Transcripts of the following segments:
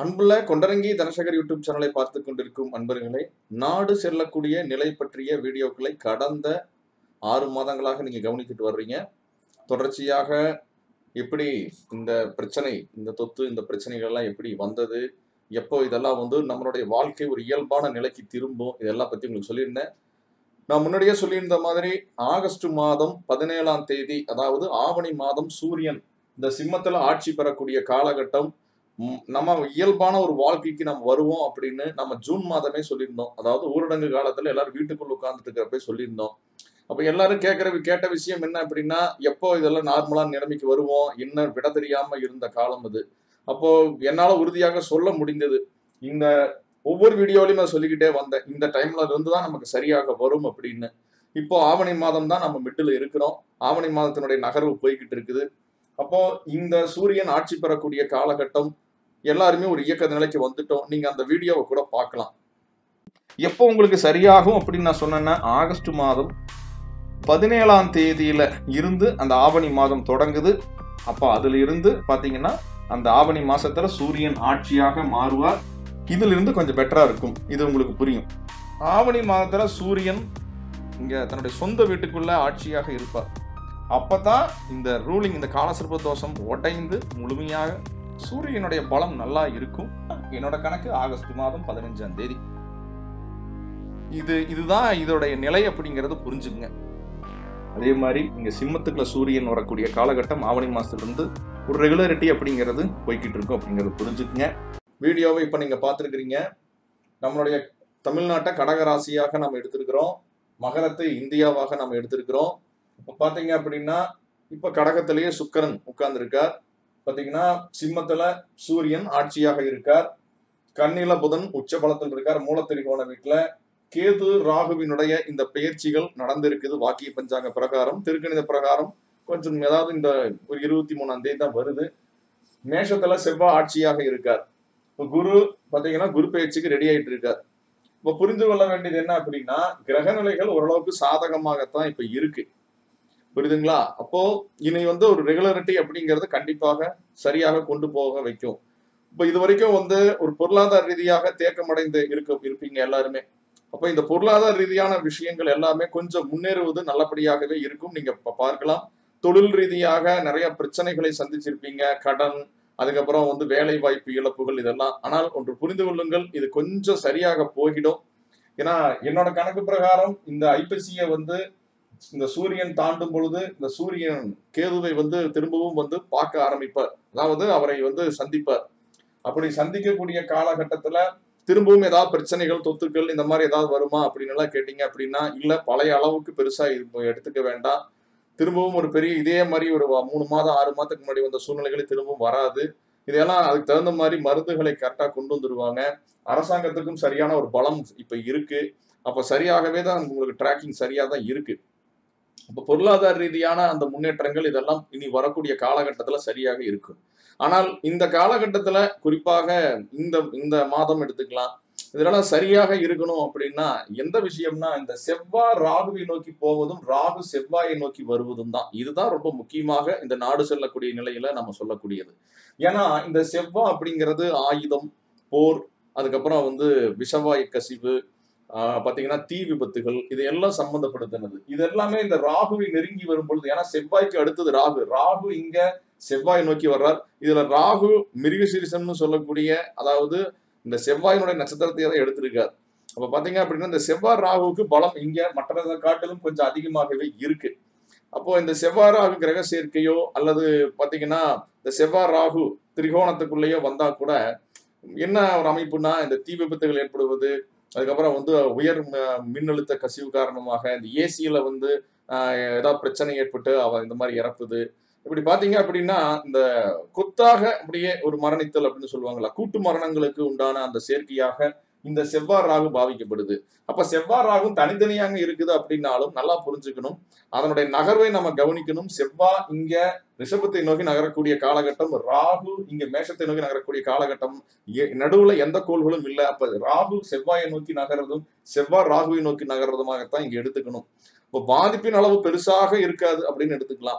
அன்புள்ள கொண்டரங்கி தனசேகர் யூடியூப் சேனலை பார்த்து கொண்டிருக்கும் அன்பர்களே நாடு செல்லக்கூடிய நிலை பற்றிய வீடியோக்களை கடந்த ஆறு மாதங்களாக நீங்க கவனித்துட்டு வர்றீங்க தொடர்ச்சியாக எப்படி இந்த பிரச்சனை இந்த தொத்து இந்த பிரச்சனைகள் எல்லாம் எப்படி வந்தது எப்போ இதெல்லாம் வந்து நம்மளுடைய வாழ்க்கை ஒரு இயல்பான நிலைக்கு திரும்பும் இதெல்லாம் பத்தி உங்களுக்கு சொல்லியிருந்தேன் நான் முன்னாடியே சொல்லியிருந்த மாதிரி ஆகஸ்ட் மாதம் பதினேழாம் தேதி அதாவது ஆவணி மாதம் சூரியன் இந்த சிம்மத்துல ஆட்சி பெறக்கூடிய காலகட்டம் ம், நம்ம இயல்பான ஒரு வாழ்க்கைக்கு நம்ம வருவோம் அப்படின்னு நம்ம ஜூன் மாதமே சொல்லியிருந்தோம் அதாவது ஊரடங்கு காலத்துல எல்லாரும் வீட்டுக்குள்ள உட்கார்ந்துட்டு இருக்கிறப்ப சொல்லியிருந்தோம் அப்ப எல்லாரும் கேட்கிற கேட்ட விஷயம் என்ன அப்படின்னா எப்போ இதெல்லாம் நார்மலான நிலைமைக்கு வருவோம் என்ன விட தெரியாம இருந்த காலம் அது அப்போ என்னால உறுதியாக சொல்ல முடிந்தது இந்த ஒவ்வொரு வீடியோலையும் நான் சொல்லிக்கிட்டே வந்தேன் இந்த டைம்ல இருந்து தான் நமக்கு சரியாக வரும் அப்படின்னு இப்போ ஆவணி மாதம் தான் நம்ம மிட்டில் இருக்கிறோம் ஆவணி மாதத்தினுடைய நகர்வு போய்கிட்டு இருக்குது அப்போ இந்த சூரியன் ஆட்சி பெறக்கூடிய காலகட்டம் எல்லாருமே ஒரு இயக்க நிலைக்கு வந்துட்டோம் நீங்க அந்த வீடியோவை கூட பார்க்கலாம் எப்போ உங்களுக்கு சரியாகும் அப்படின்னு நான் சொன்னேன்னா ஆகஸ்ட் மாதம் பதினேழாம் தேதியில இருந்து அந்த ஆவணி மாதம் தொடங்குது அப்போ அதுல இருந்து பாத்தீங்கன்னா அந்த ஆவணி மாசத்துல சூரியன் ஆட்சியாக மாறுவார் இதுல இருந்து கொஞ்சம் பெட்டரா இருக்கும் இது உங்களுக்கு புரியும் ஆவணி மாதத்துல சூரியன் இங்க தன்னுடைய சொந்த வீட்டுக்குள்ள ஆட்சியாக இருப்பார் அப்பதான் இந்த ரூலிங் இந்த காலசிற்ப தோஷம் உடைந்து முழுமையாக சூரியனுடைய பலம் நல்லா இருக்கும் என்னோட கணக்கு ஆகஸ்ட் மாதம் பதினஞ்சாம் தேதி இது இதுதான் இதோடைய நிலை அப்படிங்கறது புரிஞ்சுக்குங்க அதே மாதிரி இங்க சிம்மத்துக்குள்ள சூரியன் வரக்கூடிய காலகட்டம் ஆவணி மாசத்துல இருந்து ஒரு ரெகுலரிட்டி அப்படிங்கிறது போய்கிட்டு இருக்கும் அப்படிங்கறது புரிஞ்சுக்குங்க வீடியோவை இப்ப நீங்க பார்த்துருக்கிறீங்க நம்மளுடைய தமிழ்நாட்டை கடகராசியாக நம்ம எடுத்திருக்கிறோம் மகரத்தை இந்தியாவாக நம்ம எடுத்திருக்கிறோம் இப்போ பார்த்தீங்க அப்படின்னா இப்போ கடகத்திலேயே சுக்கரன் உட்கார்ந்துருக்கார் பார்த்தீங்கன்னா சிம்மத்துல சூரியன் ஆட்சியாக இருக்கார் கண்ணில புதன் உச்ச பலத்தில் இருக்கார் மூலத்திரிகோண வீட்டுல கேது ராகுவினுடைய இந்த பெயர்ச்சிகள் நடந்திருக்குது வாக்கிய பஞ்சாங்க பிரகாரம் திருக்கணித பிரகாரம் கொஞ்சம் ஏதாவது இந்த ஒரு இருபத்தி மூணாம் தேதி தான் வருது மேஷத்துல செவ்வாய் ஆட்சியாக இருக்கார் இப்போ குரு பாத்தீங்கன்னா குரு பெயர்ச்சிக்கு ரெடி ஆயிட்டு இருக்கார் இப்போ புரிந்து கொள்ள வேண்டியது என்ன அப்படின்னா கிரகநிலைகள் ஓரளவுக்கு சாதகமாகத்தான் இப்ப இருக்கு புரியுதுங்களா அப்போ இனி வந்து ஒரு ரெகுலரிட்டி அப்படிங்கிறது கண்டிப்பாக சரியாக கொண்டு போக வைக்கும் இப்போ இது வரைக்கும் வந்து ஒரு பொருளாதார ரீதியாக தேக்கமடைந்து இருக்க இருப்பீங்க எல்லாருமே அப்போ இந்த பொருளாதார ரீதியான விஷயங்கள் எல்லாமே கொஞ்சம் முன்னேறுவது நல்லபடியாகவே இருக்கும் நீங்க இப்ப பார்க்கலாம் தொழில் ரீதியாக நிறைய பிரச்சனைகளை சந்திச்சிருப்பீங்க கடன் அதுக்கப்புறம் வந்து வேலை வாய்ப்பு இழப்புகள் இதெல்லாம் ஆனால் ஒன்று புரிந்து கொள்ளுங்கள் இது கொஞ்சம் சரியாக போகிடும் ஏன்னா என்னோட கணக்கு பிரகாரம் இந்த ஐப்பசியை வந்து இந்த சூரியன் தாண்டும் பொழுது இந்த சூரியன் கேதுவை வந்து திரும்பவும் வந்து பார்க்க ஆரம்பிப்பார் அதாவது அவரை வந்து சந்திப்பார் அப்படி சந்திக்கக்கூடிய காலகட்டத்துல திரும்பவும் ஏதாவது பிரச்சனைகள் தொத்துக்கள் இந்த மாதிரி ஏதாவது வருமா அப்படின்னு எல்லாம் கேட்டீங்க அப்படின்னா இல்ல பழைய அளவுக்கு பெருசா இது எடுத்துக்க வேண்டாம் திரும்பவும் ஒரு பெரிய இதே மாதிரி ஒரு வ- மூணு மாதம் ஆறு மாதத்துக்கு முன்னாடி வந்த சூழ்நிலைகள் திரும்பவும் வராது இதெல்லாம் அதுக்கு தகுந்த மாதிரி மருந்துகளை கரெக்டா கொண்டு வந்துருவாங்க அரசாங்கத்துக்கும் சரியான ஒரு பலம் இப்ப இருக்கு அப்ப சரியாகவே தான் உங்களுக்கு டிராக்கிங் சரியா தான் இருக்கு அப்ப பொருளாதார ரீதியான அந்த முன்னேற்றங்கள் இதெல்லாம் இனி வரக்கூடிய காலகட்டத்துல சரியாக இருக்கும் ஆனால் இந்த காலகட்டத்துல குறிப்பாக இந்த இந்த மாதம் எடுத்துக்கலாம் இதெல்லாம் சரியாக இருக்கணும் அப்படின்னா எந்த விஷயம்னா இந்த செவ்வாய் ராகுவை நோக்கி போவதும் ராகு செவ்வாயை நோக்கி வருவதும் தான் இதுதான் ரொம்ப முக்கியமாக இந்த நாடு செல்லக்கூடிய நிலையில நம்ம சொல்லக்கூடியது ஏன்னா இந்த செவ்வாய் அப்படிங்கிறது ஆயுதம் போர் அதுக்கப்புறம் வந்து விஷவாயு கசிவு ஆஹ் பாத்தீங்கன்னா தீ விபத்துகள் இது எல்லாம் சம்பந்தப்படுத்தினது இது எல்லாமே இந்த ராகுவை நெருங்கி வரும் பொழுது ஏன்னா செவ்வாய்க்கு அடுத்தது ராகு ராகு இங்க செவ்வாய் நோக்கி வர்றார் இதுல ராகு மிருகசீரிசம்னு சொல்லக்கூடிய அதாவது இந்த செவ்வாயினுடைய நட்சத்திரத்தை தான் எடுத்திருக்கார் அப்ப பாத்தீங்க அப்படின்னா இந்த செவ்வாய் ராகுவுக்கு பலம் இங்க மற்றதை காட்டிலும் கொஞ்சம் அதிகமாகவே இருக்கு அப்போ இந்த செவ்வாய் ராகு கிரக சேர்க்கையோ அல்லது பாத்தீங்கன்னா இந்த செவ்வாய் ராகு திரிகோணத்துக்குள்ளேயோ வந்தா கூட என்ன ஒரு அமைப்புனா இந்த தீ விபத்துகள் ஏற்படுவது அதுக்கப்புறம் வந்து உயர் ம- மின்னழுத்த கசிவு காரணமாக இந்த ஏசியில வந்து ஆஹ், ஏதாவது பிரச்சனை ஏற்பட்டு அவ இந்த மாதிரி இறப்புது இப்படி பாத்தீங்க அப்படின்னா இந்த கொத்தாக அப்படியே ஒரு மரணித்தல் அப்படின்னு சொல்லுவாங்களா கூட்டு மரணங்களுக்கு உண்டான அந்த சேர்க்கையாக இந்த செவ்வாய் ராகு பாவிக்கப்படுது அப்ப செவ்வாய் ராகும் தனித்தனியாக இருக்குது அப்படின்னாலும் நல்லா புரிஞ்சுக்கணும் அதனுடைய நகர்வை நம்ம கவனிக்கணும் செவ்வாய் இங்க ரிஷபத்தை நோக்கி நகரக்கூடிய காலகட்டம் ராகு இங்க மேஷத்தை நோக்கி நகரக்கூடிய காலகட்டம் எ- நடுவுல எந்த கோள்களும் இல்லை அப்ப ராகு செவ்வாயை நோக்கி நகர்றதும் செவ்வாய் ராகுவை நோக்கி நகர்றதுமாகத்தான் இங்க எடுத்துக்கணும் இப்போ பாதிப்பின் அளவு பெருசாக இருக்காது அப்படின்னு எடுத்துக்கலாம்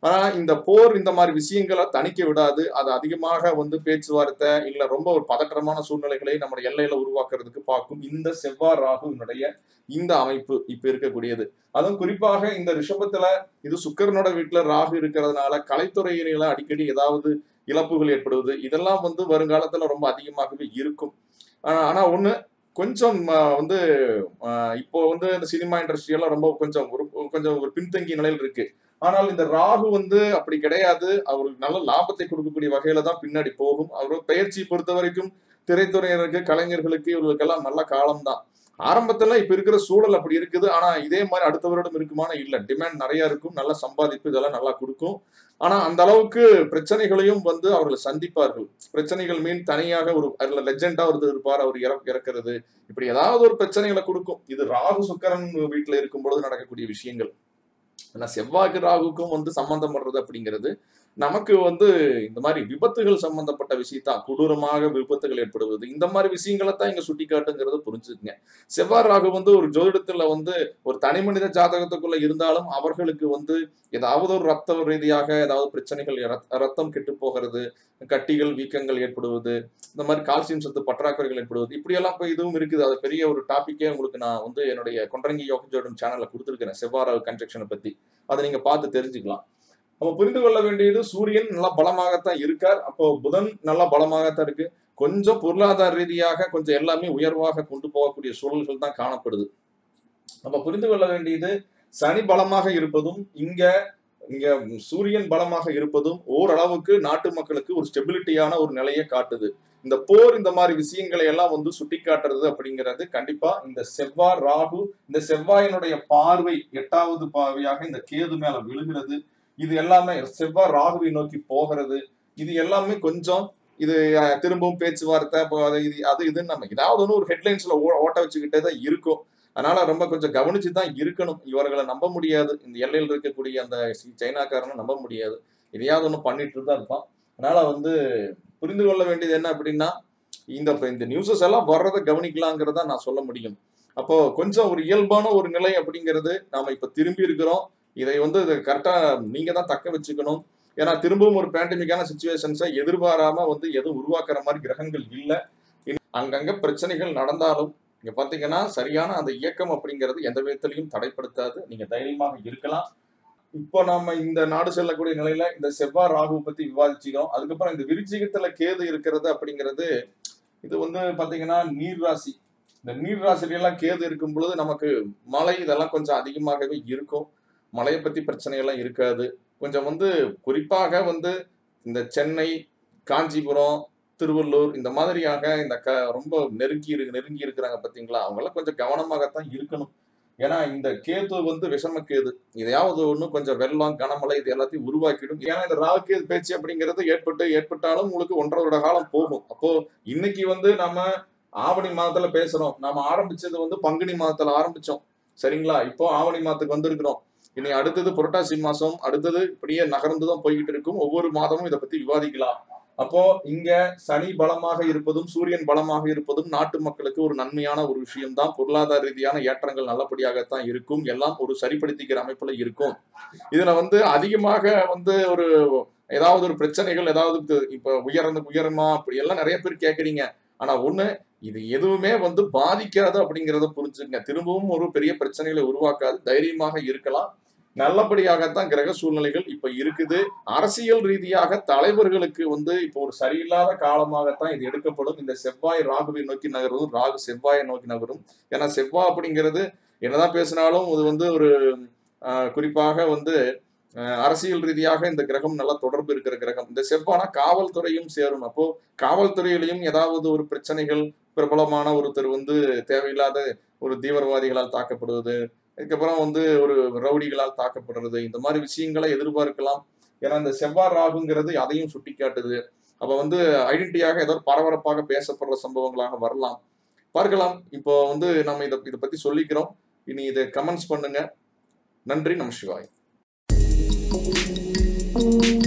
ஆனா இந்த போர் இந்த மாதிரி விஷயங்களை தணிக்க விடாது அது அதிகமாக வந்து பேச்சுவார்த்தை இல்ல ரொம்ப ஒரு பதற்றமான சூழ்நிலைகளை நம்முடைய எல்லையில உருவாக்குறதுக்கு பார்க்கும் இந்த செவ்வாய் ராகுவினுடைய இந்த அமைப்பு இப்ப இருக்கக்கூடியது அதுவும் குறிப்பாக இந்த ரிஷபத்துல இது சுக்கரனோட வீட்டுல ராகு இருக்கிறதுனால கலைத்துறையில அடிக்கடி ஏதாவது இழப்புகள் ஏற்படுவது இதெல்லாம் வந்து வருங்காலத்துல ரொம்ப அதிகமாகவே இருக்கும் ஆஹ் ஆனா ஒண்ணு கொஞ்சம் ஆஹ் வந்து ஆஹ் இப்போ வந்து இந்த சினிமா இண்டஸ்ட்ரி எல்லாம் ரொம்ப கொஞ்சம் ஒரு கொஞ்சம் ஒரு பின்தங்கிய நிலையில் இருக்கு ஆனால் இந்த ராகு வந்து அப்படி கிடையாது அவருக்கு நல்ல லாபத்தை கொடுக்கக்கூடிய வகையில தான் பின்னாடி போகும் அவர் பயிற்சி பொறுத்த வரைக்கும் திரைத்துறையினருக்கு கலைஞர்களுக்கு இவர்களுக்கெல்லாம் நல்ல காலம்தான் ஆரம்பத்துல இப்ப இருக்கிற சூழல் அப்படி இருக்குது ஆனா இதே மாதிரி அடுத்த வருடம் இருக்குமான இல்ல டிமாண்ட் நிறைய இருக்கும் நல்ல சம்பாதிப்பு இதெல்லாம் நல்லா கொடுக்கும் ஆனா அந்த அளவுக்கு பிரச்சனைகளையும் வந்து அவர்கள் சந்திப்பார்கள் பிரச்சனைகள் மீன் தனியாக ஒரு அதுல லெஜெண்டா ஒருத்தர் இருப்பார் அவர் இற இறக்கிறது இப்படி ஏதாவது ஒரு பிரச்சனைகளை கொடுக்கும் இது ராகு சுக்கரன் வீட்டுல இருக்கும் பொழுது நடக்கக்கூடிய விஷயங்கள் ஆனா செவ்வாய்க்கு ராகுக்கும் வந்து சம்பந்தம் படுறது அப்படிங்கிறது நமக்கு வந்து இந்த மாதிரி விபத்துகள் சம்பந்தப்பட்ட விஷயத்தான் கொடூரமாக விபத்துகள் ஏற்படுவது இந்த மாதிரி விஷயங்களை தான் இங்க சுட்டி காட்டுங்கிறத புரிஞ்சுக்குங்க செவ்வாய் ராகு வந்து ஒரு ஜோதிடத்துல வந்து ஒரு தனி மனித ஜாதகத்துக்குள்ள இருந்தாலும் அவர்களுக்கு வந்து ஏதாவது ஒரு ரத்த ரீதியாக ஏதாவது பிரச்சனைகள் ரத்- ரத்தம் கெட்டு போகிறது கட்டிகள் வீக்கங்கள் ஏற்படுவது இந்த மாதிரி கால்சியம் சத்து பற்றாக்குறைகள் ஏற்படுவது இப்படியெல்லாம் இப்போ இதுவும் இருக்குது அது பெரிய ஒரு டாபிக்கே உங்களுக்கு நான் வந்து என்னுடைய கொண்டரங்கி யோக ஜோடம் சேனல்ல கொடுத்துருக்கிறேன் செவ்வாய் ராகு கன்ஸ்ட்ரக்ஷனை பத்தி அதை நீங்க பார்த்து தெரிஞ்சுக்கலாம் அப்போ புரிந்து கொள்ள வேண்டியது சூரியன் நல்லா பலமாகத்தான் இருக்கார் அப்போ புதன் நல்லா பலமாகத்தான் இருக்கு கொஞ்சம் பொருளாதார ரீதியாக கொஞ்சம் எல்லாமே உயர்வாக கொண்டு போகக்கூடிய சூழல்கள் தான் காணப்படுது அப்ப புரிந்து கொள்ள வேண்டியது சனி பலமாக இருப்பதும் இங்க இங்க சூரியன் பலமாக இருப்பதும் ஓரளவுக்கு நாட்டு மக்களுக்கு ஒரு ஸ்டெபிலிட்டியான ஒரு நிலையை காட்டுது இந்த போர் இந்த மாதிரி விஷயங்களை எல்லாம் வந்து சுட்டி காட்டுறது அப்படிங்கிறது கண்டிப்பா இந்த செவ்வாய் ராகு இந்த செவ்வாயினுடைய பார்வை எட்டாவது பார்வையாக இந்த கேது மேல விழுகிறது இது எல்லாமே செவ்வாய் ராகுவை நோக்கி போகிறது இது எல்லாமே கொஞ்சம் இது அஹ், திரும்பவும் பேச்சுவார்த்தை இப்போ அது இது அது இதுன்னு நம்ம ஏதாவது ஒன்று ஒரு ஹெட்லைன்ஸ்ல ஓட்ட வச்சுக்கிட்டே தான் இருக்கும் அதனால ரொம்ப கொஞ்சம் கவனிச்சு தான் இருக்கணும் இவர்களை நம்ப முடியாது இந்த எல்லையில் இருக்கக்கூடிய அந்த சி- சைனாக்காரனை நம்ப முடியாது எதையாவது ஒன்று பண்ணிட்டு தான் இருப்பான் அதனால வந்து புரிந்து கொள்ள வேண்டியது என்ன அப்படின்னா இந்த இப்ப இந்த நியூஸஸ் எல்லாம் வர்றதை கவனிக்கலாங்கிறத நான் சொல்ல முடியும் அப்போ கொஞ்சம் ஒரு இயல்பான ஒரு நிலை அப்படிங்கிறது நாம இப்ப திரும்பி இருக்கிறோம் இதை வந்து கரெக்டா நீங்க தான் தக்க வச்சுக்கணும் ஏன்னா திரும்பவும் ஒரு பேண்டமிக்கான சுச்சுவேஷன்ஸை எதிர்பாராம வந்து எதுவும் உருவாக்குற மாதிரி கிரகங்கள் இல்லை அங்கங்க பிரச்சனைகள் நடந்தாலும் இங்க பாத்தீங்கன்னா சரியான அந்த இயக்கம் அப்படிங்கிறது எந்த விதத்திலையும் தடைப்படுத்தாது நீங்க தைரியமாக இருக்கலாம் இப்போ நாம இந்த நாடு செல்லக்கூடிய நிலையில இந்த செவ்வாய் ராகு பத்தி விவாதிச்சிக்கிறோம் அதுக்கப்புறம் இந்த விருச்சிகத்துல கேது இருக்கிறது அப்படிங்கிறது இது வந்து பாத்தீங்கன்னா நீர் ராசி இந்த நீர் ராசில எல்லாம் கேது இருக்கும் பொழுது நமக்கு மழை இதெல்லாம் கொஞ்சம் அதிகமாகவே இருக்கும் மழையை பத்தி பிரச்சனை எல்லாம் இருக்காது கொஞ்சம் வந்து குறிப்பாக வந்து இந்த சென்னை காஞ்சிபுரம் திருவள்ளூர் இந்த மாதிரியாக இந்த க ரொம்ப நெருங்கி இருக்கு நெருங்கி இருக்கிறாங்க பாத்தீங்களா அவங்க எல்லாம் கொஞ்சம் கவனமாகத்தான் இருக்கணும் ஏன்னா இந்த கேது வந்து விஷம கேது இதையாவது ஒண்ணு கொஞ்சம் வெள்ளம் கனமழை இது எல்லாத்தையும் உருவாக்கிடும் ஏன்னா இந்த ராகு கேது பேச்சு அப்படிங்கிறது ஏற்பட்டு ஏற்பட்டாலும் உங்களுக்கு ஒன்றரை வருட காலம் போகும் அப்போ இன்னைக்கு வந்து நம்ம ஆவணி மாதத்துல பேசுறோம் நாம ஆரம்பிச்சது வந்து பங்குனி மாதத்துல ஆரம்பிச்சோம் சரிங்களா இப்போ ஆவணி மாதத்துக்கு வந்திருக்கிறோம் இனி அடுத்தது புரட்டாசி மாசம் அடுத்தது இப்படியே நகர்ந்து தான் போய்கிட்டு இருக்கும் ஒவ்வொரு மாதமும் இதை பத்தி விவாதிக்கலாம் அப்போ இங்க சனி பலமாக இருப்பதும் சூரியன் பலமாக இருப்பதும் நாட்டு மக்களுக்கு ஒரு நன்மையான ஒரு விஷயம்தான் பொருளாதார ரீதியான ஏற்றங்கள் நல்லபடியாகத்தான் இருக்கும் எல்லாம் ஒரு சரிப்படுத்திக்கிற அமைப்புல இருக்கும் இதுல வந்து அதிகமாக வந்து ஒரு ஏதாவது ஒரு பிரச்சனைகள் ஏதாவது இது- இப்ப உயர்ந்த உயரமா அப்படி எல்லாம் நிறைய பேர் கேக்குறீங்க ஆனா ஒண்ணு இது எதுவுமே வந்து பாதிக்காது அப்படிங்கிறத புரிஞ்சுங்க திரும்பவும் ஒரு பெரிய பிரச்சனைகளை உருவாக்காது தைரியமாக இருக்கலாம் நல்லபடியாகத்தான் கிரக சூழ்நிலைகள் இப்ப இருக்குது அரசியல் ரீதியாக தலைவர்களுக்கு வந்து இப்போ ஒரு சரியில்லாத காலமாகத்தான் இது எடுக்கப்படும் இந்த செவ்வாய் ராகுவை நோக்கி நகரும் ராகு செவ்வாயை நோக்கி நகரும் ஏன்னா செவ்வாய் அப்படிங்கிறது என்னதான் பேசினாலும் இது வந்து ஒரு ஆஹ், குறிப்பாக வந்து ஆஹ், அரசியல் ரீதியாக இந்த கிரகம் நல்லா தொடர்பு இருக்கிற கிரகம் இந்த செவ்வானா காவல்துறையும் சேரும் அப்போ காவல்துறையிலையும் ஏதாவது ஒரு பிரச்சனைகள் பிரபலமான ஒருத்தர் வந்து தேவையில்லாத ஒரு தீவிரவாதிகளால் தாக்கப்படுவது அதுக்கப்புறம் வந்து ஒரு ரவுடிகளால் தாக்கப்படுறது இந்த மாதிரி விஷயங்களை எதிர்பார்க்கலாம் ஏன்னா இந்த செவ்வாய் ராகுங்கிறது அதையும் சுட்டி காட்டுது அப்ப வந்து ஐடென்டிட்டியாக ஏதோ ஒரு பரபரப்பாக பேசப்படுற சம்பவங்களாக வரலாம் பார்க்கலாம் இப்போ வந்து நம்ம இதை இதை பத்தி சொல்லிக்கிறோம் இனி இதை கமெண்ட்ஸ் பண்ணுங்க நன்றி நம சிவாய்